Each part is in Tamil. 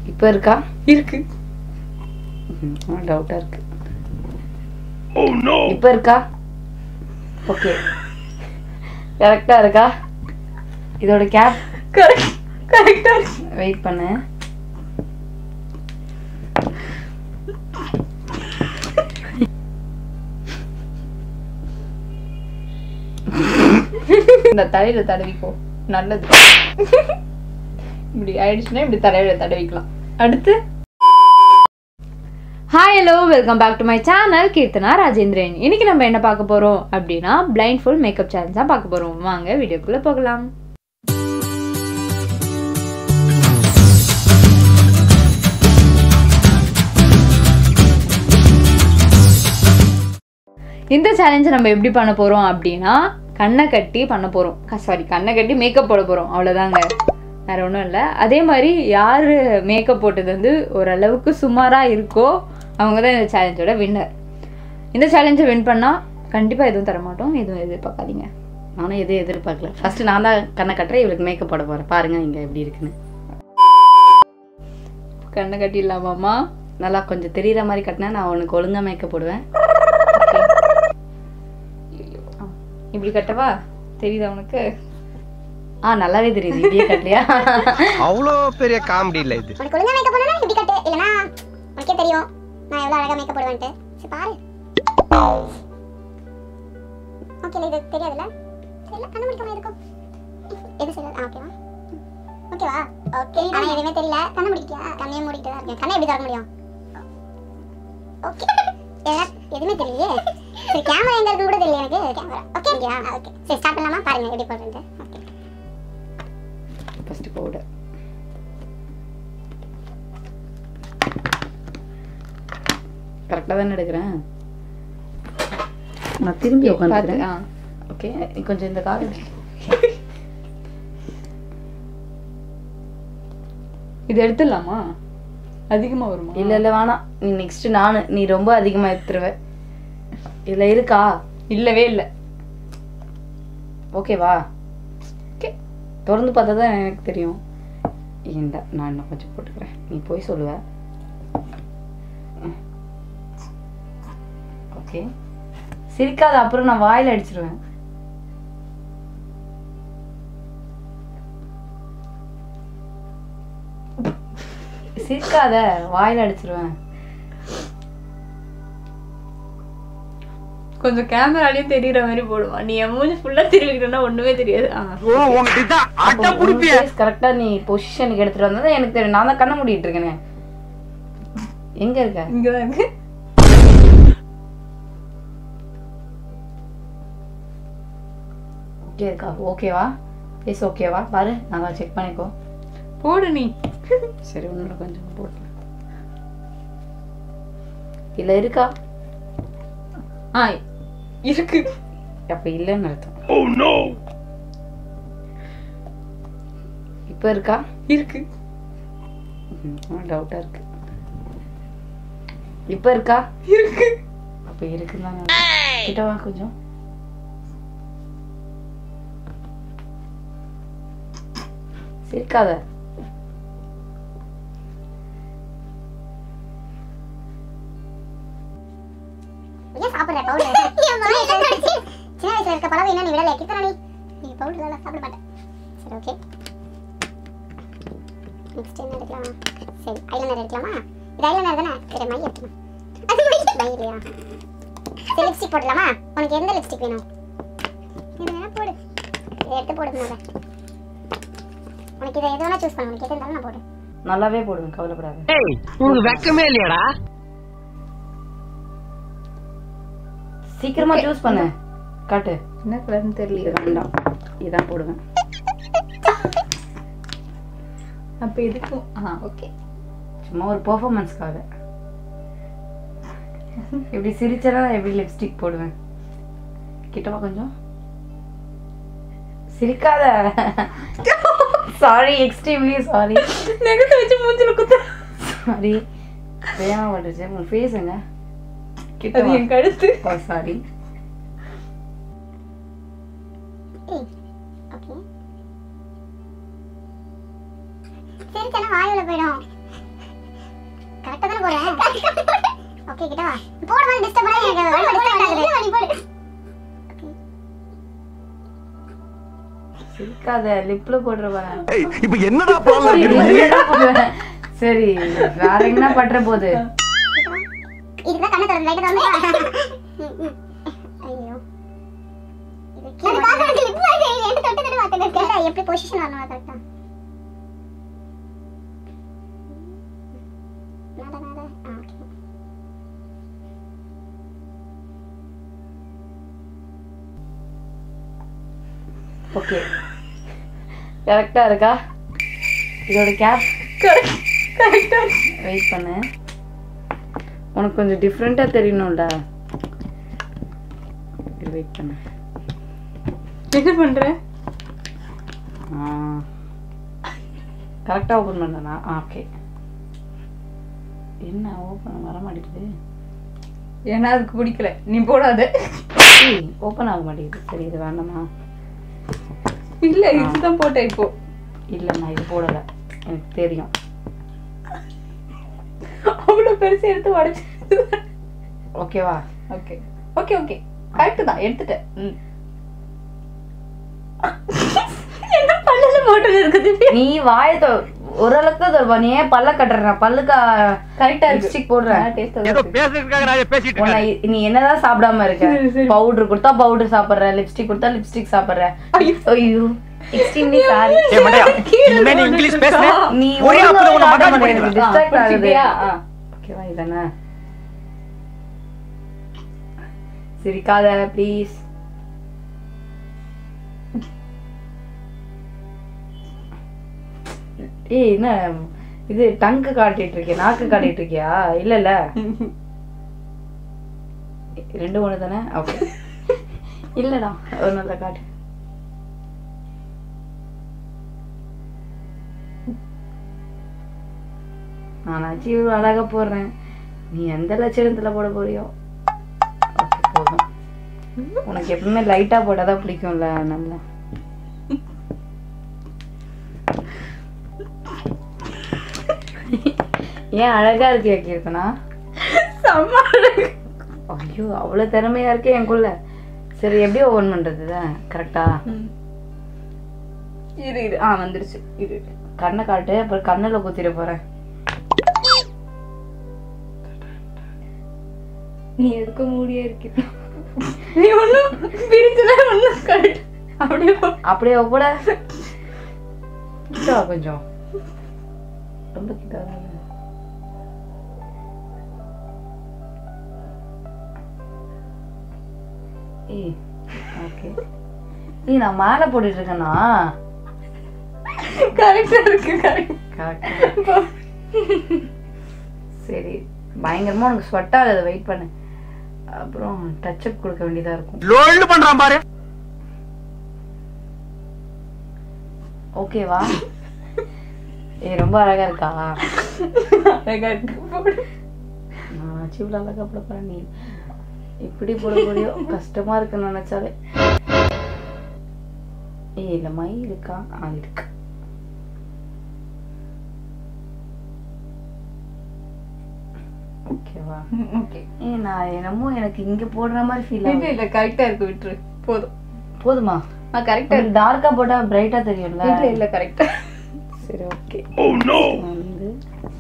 இப்போ இருக்கா இருக்கு டவுட்டா இருக்கு இப்போ இருக்கா ஓகே கரெக்டா இருக்கா இதோட கேப் கரெக்ட் கரெக்டா இருக்கு வெயிட் பண்ணு இந்த தலையில தடவிக்கோ நல்லது இப்படி ஆயிடுச்சுன்னா இப்படி தலையில தடவிக்கலாம் அடுத்து hi hello welcome back to my channel Keerthana Rajendran இன்னைக்கு நம்ம என்ன பார்க்க போறோம் அப்படின்னா பிளைண்ட் ஃபுல் மேக்கப் சேலஞ்ச் தான் பார்க்க போறோம் வாங்க வீடியோக்குள்ள போகலாம் இந்த சேலஞ்சை நம்ம எப்படி பண்ண போறோம் அப்படின்னா கண்ணை கட்டி பண்ண போறோம் சாரி கண்ணை கட்டி மேக்கப் போட போறோம் அவ்வளோதாங்க வேற ஒன்றும் இல்லை அதே மாதிரி யார் மேக்கப் போட்டது வந்து ஓரளவுக்கு சுமாராக இருக்கோ அவங்க தான் இந்த சேலஞ்சோட வின்னர் இந்த சேலஞ்சை வின் பண்ணால் கண்டிப்பாக எதுவும் தர மாட்டோம் எதுவும் எதிர்பார்க்காதீங்க நானும் எதுவும் எதிர்பார்க்கல ஃபர்ஸ்ட் நான் தான் கண்ணை கட்டுறேன் இவளுக்கு மேக்கப் போட போறேன் பாருங்க இங்க எப்படி இருக்குன்னு கண்ணை கட்டிடலாமாம்மா நல்லா கொஞ்சம் தெரியற மாதிரி கட்டினா நான் உனக்கு ஒழுங்கா மேக்கப் போடுவேன் ஆ, இப்படி கட்டவா தெரியுதா உனக்கு ஆ நல்லாவே தெரியுது இப்படியே கட்டலையா அவ்வளோ பெரிய காமெடி இல்லை இது உனக்கு ஒழுங்கா மேக்கப் பண்ணனா இப்படி கட்டு இல்லனா உனக்கே தெரியும் நான் எவ்வளவு அழகா மேக்கப் போடுவேன்ட்டு சரி பாரு ஓகே இது தெரியாதுல்ல தெரியல கண்ணு முடிக்காம இருக்கும் எது சரி ஆ ஓகேவா ஓகேவா ஓகே ஆனா எதுவுமே தெரியல கண்ணு முடிக்கிட்டியா கண்ணையே மூடிட்டு தான் இருக்கேன் கண்ணை எப்படி திறக்க முடியும் ஓகே எதுவுமே தெரியலையே சரி கேமரா எங்க இருக்குன்னு கூட தெரியல எனக்கு கேமரா ஓகே ஓகே சரி ஸ்டார்ட் பண்ணலாமா பாருங்க எப்படி போடுறது ஓகே ஃபர்ஸ்ட் பவுடர் கரெக்டாக தானே எடுக்கிறேன் நான் திரும்பி பார்த்து உட்காந்துக்கிறேன் ஆ ஓகே கொஞ்சம் இந்த கால் இது எடுத்துடலாமா அதிகமாக வருமா இல்ல இல்ல வேணாம் நீ நெக்ஸ்ட் நானு நீ ரொம்ப அதிகமா எடுத்துருவ இதுல இருக்கா இல்லவே இல்லை ஓகேவா ஓகே திறந்து பார்த்தா தான் எனக்கு தெரியும் இந்த நான் இன்னும் கொஞ்சம் போட்டுக்கிறேன் நீ போய் சொல்லுவ ஓகே சிரிக்காத அப்புறம் நான் வாயில அடிச்சிருவேன் சிரிக்காத வாயில அடிச்சிருவேன் கொஞ்சம் கேமராலையும் தெரியற மாதிரி போடுவா நீ என் மூஞ்சி ஃபுல்லா திருவிக்கிறனா ஒண்ணுமே தெரியாது ஆ கரெக்டா நீ பொசிஷனுக்கு எடுத்துட்டு வந்தா எனக்கு தெரியும் நான் தான் கண்ண மூடிட்டு இருக்கேனே எங்க இருக்க இங்கதான் இருக்கு ஓகே இருக்கா ஓகேவா ஃபேஸ் ஓகேவா பாரு நல்லா செக் பண்ணிக்கோ போடு நீ சரி இன்னும் கொஞ்சம் போட்டு இல்ல இருக்கா ஆ இருக்கு அப்ப இல்லைன்னு அர்த்தம் இப்ப இருக்கா இருக்கு டவுட்டா இருக்கு இப்ப இருக்கா இருக்கு அப்ப இருக்குன்னு தான் அர்த்தம். கிட்ட வா கொஞ்சம் சிரிக்காத ஏன் சாப்பிடுற பவுடர் சின்ன வயசுல இருக்க பழம் என்ன நீ விடல கித்தராணி நீ பவுடர் எல்லாம் சாப்பிட மாட்டேன் சரி ஓகே நெக்ஸ்ட் என்ன எடுக்கலாம் சரி ஐலைனர் எடுக்கலாமா இது ஐலைனர் தானே சரி மை எடுத்துமா மை இல்லையா சரி லிப்ஸ்டிக் போடலாமா உனக்கு எந்த லிப்ஸ்டிக் வேணும் இது வேணா போடு இதை எடுத்து போடு முதல்ல உனக்கு இதை எது வேணா சூஸ் பண்ணு உனக்கு எது இருந்தாலும் நான் போடு நல்லாவே போடுவேன் கவலைப்படாத ஏய் உனக்கு வெக்கமே இல்லையாடா சீக்கிரமா சூஸ் பண்ணு காட்டு என்ன கலர்னு இது தெரியல வேண்டாம் இதான் போடுவேன் அப்ப இதுக்கும் ஆ ஓகே சும்மா ஒரு பெர்ஃபார்மன்ஸ்க்காக இப்படி சிரிச்சனா எப்படி லிப்ஸ்டிக் போடுவேன் கிட்டவா கொஞ்சம் சிரிக்காத சாரி எக்ஸ்ட்ரீம்லி சாரி நெகத்தை வச்சு மூஞ்சில குத்த சாரி வேணாம் பட்டுச்சு உன் ஃபேஸ் எங்க கிட்ட அது என் கழுத்து சாரி ஏய் ஓகே சரி தானே வாயுல போயிடும் தானே போடுறேன் ஓகே கிட்ட வா போடும்போது டிஸ்டர்ப் பண்ணா எனக்கு ரொம்ப டிஸ்டர்ப் ஆகுது நீ போடு சிரிக்காத லிப்ல போடுறவா இப்ப என்னடா ப்ராப்ளம் சரி, என்னடா போடுவ? சரி வேற என்ன பண்ற போது இதுதான் கண்ணை திறந்து லைட்டை திறந்து ம், ம். ஐயோ இது கீழே பாக்குறது லிப் மாதிரி ரெண்டு தொட்டு தொட்டு மாத்துங்க இல்ல எப்படி பொசிஷன் வரணும் கரெக்டா நட நட ஆ ஓகே ஓகே கரெக்டா இருக்கா இதோட கேப் கரெக்டா வெயிட் பண்ணு உனக்கு கொஞ்சம் டிஃப்ரெண்டா தெரியணும்ல வெயிட் பண்ணு என்ன பண்ற கரெக்டாக ஓப்பன் பண்ணனா ஓகே என்ன ஓப்பன் வர மாட்டேங்குது ஏன்னா அதுக்கு பிடிக்கல நீ போடாத ஓப்பன் ஆக மாட்டேங்குது சரி இது வேண்டாமா இல்ல இதுதான் போட்டேன் இப்போ இல்லை நான் இது போடலை எனக்கு தெரியும் அவ்வளவு பெருசு எடுத்து உடச்சு ஓகேவா ஓகே ஓகே ஓகே கரெக்ட் தான் எடுத்துட்டேன் ம். என்ன பல்லுல போட்டது இருக்குது நீ வாயை தொ ஓரளவுக்கு தான் தருவா நீ ஏன் பல்ல கட்டுற பல்லுக்கு கரெக்டா இருக்கு லிப்ஸ்டிக் போடுற டேஸ்ட் ஏதோ பேசுறதுக்காக நான் பேசிட்டு உன்னை இருக்கேன் இ- நீ என்னதான் சாப்பிடாம இருக்க சரி, சரி. பவுடர் கொடுத்தா பவுடர் சாப்பிடுற லிப்ஸ்டிக் கொடுத்தா லிப்ஸ்டிக் சாப்பிடுற ஐயோ எக்ஸ்ட்ரீம்லி சாரி ஏய் மண்டையா இனிமே நீ இங்கிலீஷ் பேசுன நீ ஒரே ஒழுங்கா அப்பதான் உன்னை சாப்பிட மட்டன் மாட்டேங்குது. பண்ணிடுவேன். distract ஆகுது. பிடிச்சிட்டியா? ஆ. ஓகேவா இதானே சிரிக்காத ப்ளீஸ் ஏய் என்ன இது டங்கு காட்டிட்டு இருக்கியா நாக்கு காட்டிட்டு இருக்கியா இல்ல இல்ல ரெண்டு ஒண்ணு தானே ஓகே இல்லடா ஒரு நல்ல காட்டு நானாச்சும் இவ்வளவு அழகா போடுறேன் நீ எந்த லட்சணத்துல போட போறியோ ஓகே போதும் உனக்கு எப்பவுமே லைட்டா போட்டாதான் பிடிக்கும்ல நல்லா ஏன் அழகா இருக்கு கீர்த்தனா செம்ம அழகு. ஐயோ அவ்வளவு திறமையா இருக்கே எனக்குள்ள சரி எப்படி ஓபன் பண்றது கரெக்டா ம். இரு இரு ஆ வந்துருச்சு இரு இரு. கண்ணை காட்டு அப்புறம் கண்ணுல குத்திட போறேன் நீ எதுக்கு மூடியே இருக்க நீ ஒண்ணும் பிரிச்சுல ஒண்ணும் கரெக்ட் அப்படியே போ. அப்படியே போட கிட்ட வா கொஞ்சம் ரொம்ப கிட்ட வராத. ஏய் ஓகே ஏய் நான் மாலை போட்டுட்டு இருக்கேனா கரெக்டா இருக்கு கரெக்ட் கரெக்ட் சரி பயங்கரமா உனக்கு ஸ்வெட் ஆகுது வெயிட் பண்ணு அப்புறம் டச்சப் கொடுக்க வேண்டியதா இருக்கும் லோல்டு பண்றான் பாரு ஓகேவா ஏய் ரொம்ப அழகா இருக்கா அழகா இருக்கு போடு. நான் சிவில் அழகா போட போறேன் நீ இப்படி போட போறியோ கஷ்டமா இருக்குன்னு நினைச்சாலே ஏய் இல்ல மை இருக்கா ஆ இருக்கு ஓகேவா ம், ஓகே ஏய் நான் என்னமோ எனக்கு இங்க போடுற மாதிரி ஃபீல் இல்ல ஆகுது இல்ல கரெக்டா இருக்கு விட்டுரு போதும் போதுமா ஆ கரெக்டா இருக்கு டார்க்கா போட்டா பிரைட்டா தெரியும்ல இல்ல இல்ல கரெக்டா சரி ஓகே வந்து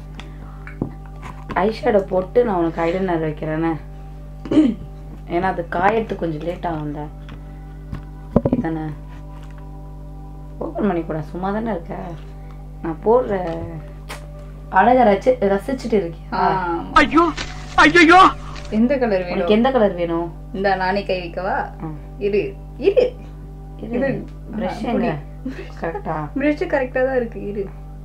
ஐஷேடோ போட்டு நான் உனக்கு ஐலைனர் வைக்கிறேனே ஏன்னா அது காயறதுக்கு கொஞ்சம் லேட் ஆகும்ல இதானே ஓப்பன் பண்ணிக்கூட சும்மா தானே இருக்க நான் போடுற அழகை ரசி ரசிச்சுட்டு இருக்கியா ஐயோ ஐயோ எந்த கலர் வேணும் உனக்கு எந்த கலர் வேணும் இந்த நானே கை வைக்கவா ஆ. இரு இரு இது ப்ரஷ் எங்க கரெக்டா பிரஷ் கரெக்டா தான் இருக்கு இரு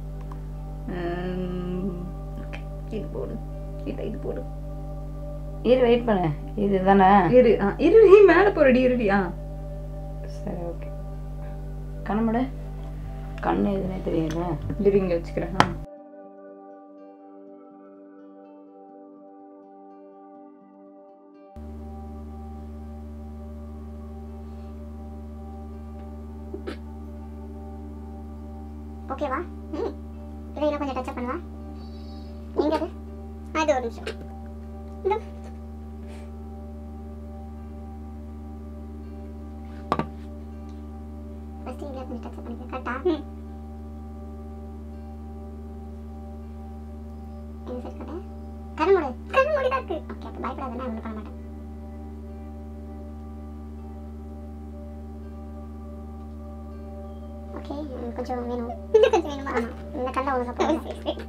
உம், okay. இது போடு இல்ல இது போடு இரு வெயிட் பண்ணு இதுதானே இரு ஆ இரு நீ மேல போறடி இருடி ஆ சரி ஓகே கண்ணு கண்ணு எதுனே தெரியல இரு இங்க வச்சுக்கிறேன் ஆ. ஓகேவா ம் இதை இன்னும் கொஞ்சம் டச்சப் பண்ணவா நீங்க அது அது ஒரு நிமிஷம் இந்த ஃபர்ஸ்ட் இதில் கொஞ்சம் டச் பண்ணிக்க கரெக்டா எங்க சைடு கட்ட கண்ணு மூடு கண்ணு மூடி தான் இருக்கு ஓகே அப்போ பயப்படாதுன்னா ஒன்றும் பண்ண மாட்டேன் ஓகே கொஞ்சம் வேணும் இன்னும் கொஞ்சம் வேணுமா ஆமா இந்த கண்ணை உனக்கு அப்புறம்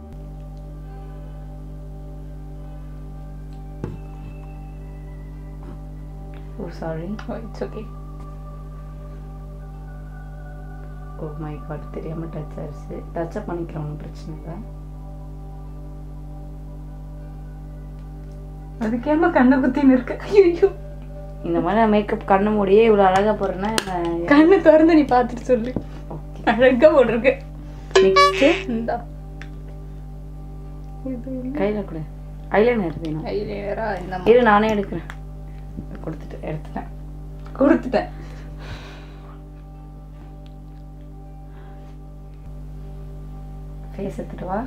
oh sorry it's okay oh my god தெரியாம டச் ஆயிடுச்சு டச்சப் பண்ணிக்கிறேன் ஒன்றும் பிரச்சனை இல்லை அதுக்கேம கண்ணை குத்தின்னு இருக்கு ஐயோ இந்த மாதிரி நான் மேக்கப் கண்ணு மூடியே இவ்வளோ அழகா போடுறேன்னா கண்ணு திறந்து நீ பார்த்துட்டு சொல்லு ஓகே அழகா போட்டிருக்கு நெக்ஸ்ட்டு இந்தா இது கையில் கொடு ஐலைனர் வேணும் ஐலேரா இந்த இரு நானே எடுக்கிறேன் கொடுத்துட்டு எடுத்துட்டேன் கொடுத்துட்டேன் ஃபேஸ் எடுத்துட்டு வா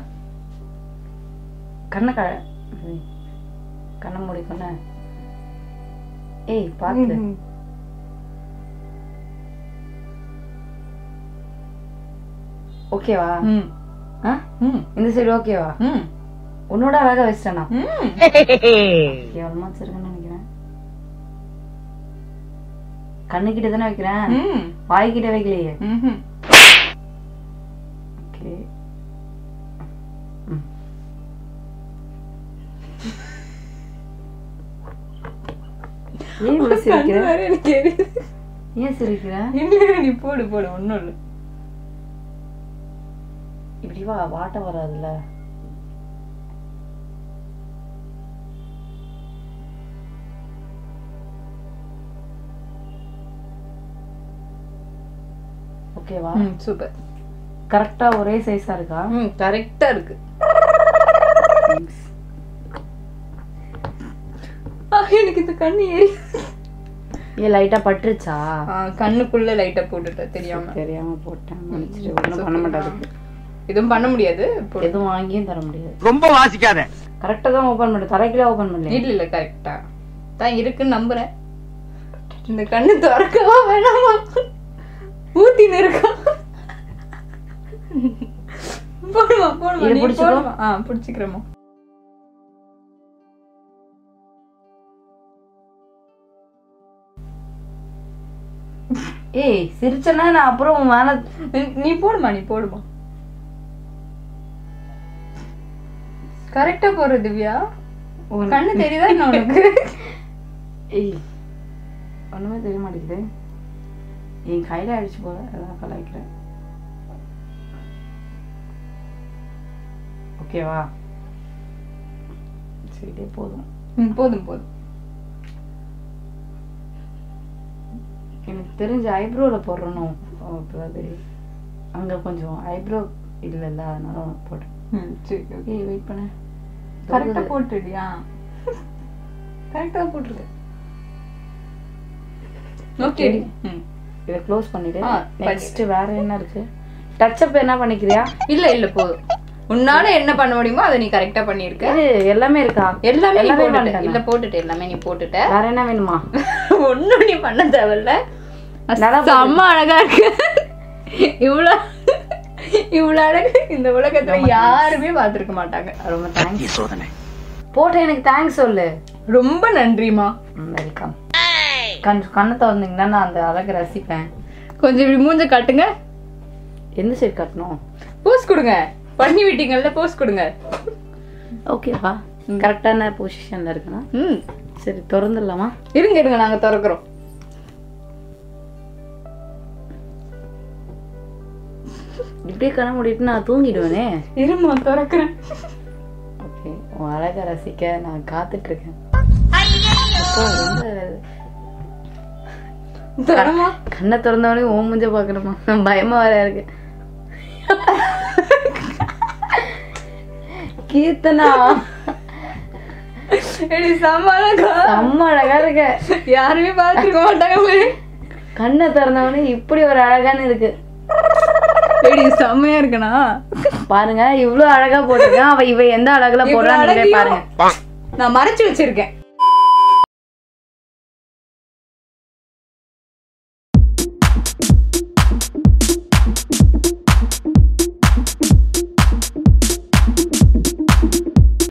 கண்ணை க இது, கண்ணை மூடி கண்ணை ஏய் பார்த்து ஓகேவா ம் ஆ ம் இந்த சைடு ஓகேவா ம் உன்னோட அழகா வச்சிட்டேனா ம் கேவலமா வச்சிருக்கேன்னு நினைக்கிறேன் கண்ணுக்கிட்ட தானே வைக்கிறேன் ம் வாய்க்கிட்ட வைக்கலையே ம்ஹும். ஓகே ஏன் இவ்வளவு கண்ணு சிரிக்கிற வேற எனக்கு எரியுது. ஏன் சிரிக்கிற இல்ல நீ போடு போடு ஒண்ணும் இல்ல இப்படி வா வாட்ட வராதுல்ல ஓகேவா ம் சூப்பர் கரெக்டா ஒரே சைஸா இருக்கா ம் கரெக்டா இருக்கு ஆ, எனக்கு இந்த கண்ணு ஏறி ஏன் லைட்டா பட்டுருச்சா ஆ, கண்ணுக்குள்ள லைட்டா போட்டுட்டேன் தெரியாம தெரியாம போட்டேன் மன்னிச்சிட்டு ஒன்றும் பண்ண மாட்டாது எதுவும் பண்ண முடியாது போடு. எதுவும் வாங்கியும் தர முடியாது ரொம்ப வாசிக்காத கரெக்டா தான் ஓபன் பண்ணு தலைக்கில ஓபன் பண்ணல இல்ல இல்ல கரெக்டா தான் இருக்குன்னு நம்புறேன் இந்த கண்ணு திறக்கவா வேணாமா ஊத்தின்னு இருக்கா போடுமா போடுமா இது நீ பிடிச்சுக்கோ. போடுமா ஆ பிடிச்சிக்கிறேமா ஏய் சிரிச்சனா நான் அப்புறம் உன் மேல நீ- நீ போடுமா நீ போடுமா கரெக்டா போற திவ்யா உன்- கண்ணு தெரியுதா என்ன உனக்கு ஏய் ஒண்ணுமே தெரிய மாட்டேங்குது என் கையில அடிச்சு போல அதான் கலாய்க்கிறேன் ஓகேவா சரி இதே போதும் ம், போதும் போதும் எனக்கு தெரிஞ்ச ஐப்ரோல போடுறணும் அப்பதான் தெரியும் அங்க கொஞ்சம் ஐப்ரோ இல்லைல்ல அதனால உனக்கு போட்டேன் ம், சரி okay. ஏய் வெயிட் பண்ண கரெக்டா போட்டுடியா கரெக்டா போட்டிருக்க ஓகே ம் இதை க்ளோஸ் பண்ணிடு ஆ, நெக்ஸ்ட் வேற என்ன இருக்கு டச்சப் என்ன பண்ணிக்கிறியா இல்ல இல்ல போதும் உன்னால என்ன பண்ண முடியுமோ அதை நீ கரெக்டா பண்ணிருக்க இது எல்லாமே இருக்கா எல்லாமே நீ எல்லாமே போட்டுட்ட பண்ணிட்டேனா? இல்ல போட்டுட்ட எல்லாமே நீ போட்டுட்ட வேற என்ன வேணுமா ஒண்ணும் நீ பண்ண தேவையில்ல நல்லா செம்ம அழகா இருக்கு இவ்வளவு இவ்வளவு அழகு இந்த உலகத்துல யாருமே பார்த்திருக்க மாட்டாங்க ரொம்ப தேங்க்ஸ் சோதனை போட்ட எனக்கு தேங்க்ஸ் சொல்லு ரொம்ப நன்றிமா வெல்கம் கண் கண்ணை திறந்தீங்கன்னா நான் அந்த அழகை ரசிப்பேன் கொஞ்சம் இப்படி மூஞ்ச காட்டுங்க எந்த சைடு கட்டணும் போஸ் கொடுங்க பண்ணி விட்டீங்கல்ல போஸ் கொடுங்க ஓகேவா கரெக்டான பொசிஷன்ல இருக்குன்னா ம் சரி திறந்துடலாமா இருங்க இருங்க நாங்க திறக்கிறோம் இப்படியே கண்ண மூடிட்டு நான் தூங்கிடுவேனே இருமா திறக்கிறேன் ஓகே உன் அழகை ரசிக்க நான் காத்துட்டு இருக்கேன் அப்போ ரொம்ப தரமா கண்ணை திறந்தவனே ஓ மூஞ்ச பார்க்கணுமா பயமா வேற இருக்கு கீர்த்தனா எடி செம்ம அழகா செம்ம அழகா இருக்க யாருமே பார்த்திருக்க மாட்டாங்க கண்ணை திறந்தவனே இப்படி ஒரு அழகான இருக்கு எப்படி செம்மையா இருக்கனா பாருங்க இவ்வளவு அழகா போட்டிருக்கேன் அவ இவ எந்த அழகுல போடுறா நீங்களே பாருங்க நான் மறைச்சு வச்சிருக்கேன்